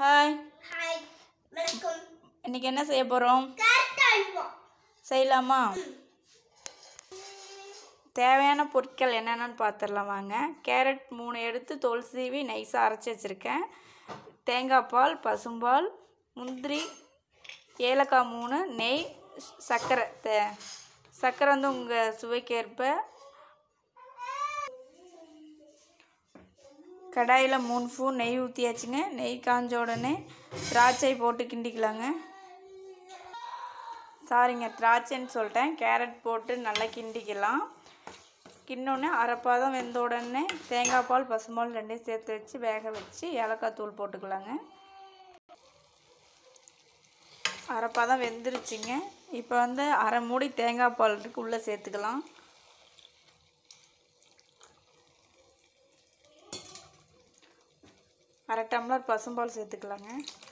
hi hi வணக்கம் இன்னைக்கு என்ன செய்ய போகிறோம் கரெக்ட் அல்வா செய்யலாமா தேவையான பொருட்கள் என்னென்னு பார்த்துடலாம் வாங்க கேரட் மூணு எடுத்து தோல் சீவி நைஸாக அரைச்சி வச்சுருக்கேன் தேங்காய் பால் பசும்பால் முந்திரி ஏலக்காய் மூணு நெய் சர்க்கரை தே சர்க்கரை வந்து உங்கள் சுவைக்கேற்ப கடாயில் மூணு ஸ்பூன் நெய் ஊற்றியாச்சுங்க நெய் காஞ்ச உடனே திராட்சை போட்டு கிண்டிக்கலாங்க சாரிங்க திராட்சைன்னு சொல்லிட்டேன் கேரட் போட்டு நல்லா கிண்டிக்கலாம் கிண்டோடனே அரைப்பாதம் வெந்த உடனே தேங்காய் பால் பசும்பால் ரெண்டையும் சேர்த்து வச்சு வேக வச்சு ஏலக்காய் தூள் போட்டுக்கலாங்க அரைப்பாதம் வெந்துருச்சுங்க இப்போ வந்து அரை மூடி தேங்காய் பால் இருக்கு உள்ளே சேர்த்துக்கலாம் அரை டம்ளர் பசும்பால் சேர்த்துக்கலாங்க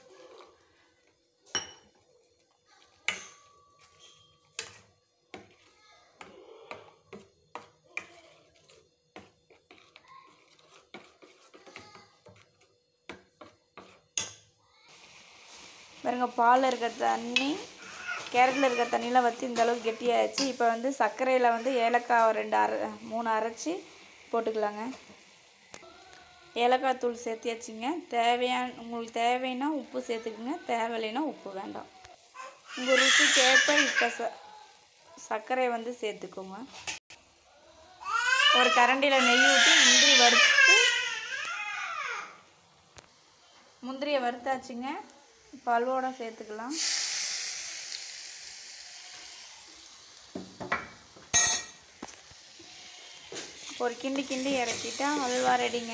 பாருங்க பாலில் இருக்க தண்ணி கேரட்டில் இருக்க தண்ணியெலாம் வற்றி இந்த அளவுக்கு கெட்டியாகிடுச்சு இப்போ வந்து சர்க்கரையில் வந்து ஏலக்காய் ஒரு ரெண்டு அரை மூணு அரைச்சி போட்டுக்கலாங்க ஏலக்காய் தூள் சேர்த்தியாச்சுங்க தேவையான உங்களுக்கு தேவைன்னா உப்பு சேர்த்துக்குங்க தேவையில்லைன்னா உப்பு வேண்டாம் உங்கள் ருசிக்கு ஏற்ப இப்போ ச சர்க்கரையை வந்து சேர்த்துக்கோங்க ஒரு கரண்டியில் நெய் ஊற்றி முந்திரி வறுத்து முந்திரியை வறுத்தாச்சுங்க பல்வோட சேர்த்துக்கலாம் ஒரு கிண்டி கிண்டி இறக்கிட்டா அல்வா ரெடிங்க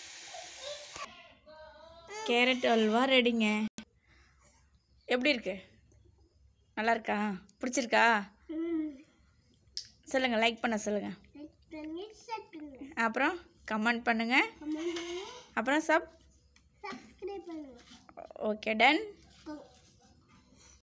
கேரட் அல்வா ரெடிங்க எப்படி இருக்கு நல்லா இருக்கா பிடிச்சிருக்கா சொல்லுங்கள் லைக் பண்ண சொல்லுங்கள் பண்ணி சட்டுங்க அப்புறம் கமெண்ட் பண்ணுங்கள் அப்புறம் சப் சப்ஸ்கிரைப் பண்ணுங்க ஓகே டன் ஓ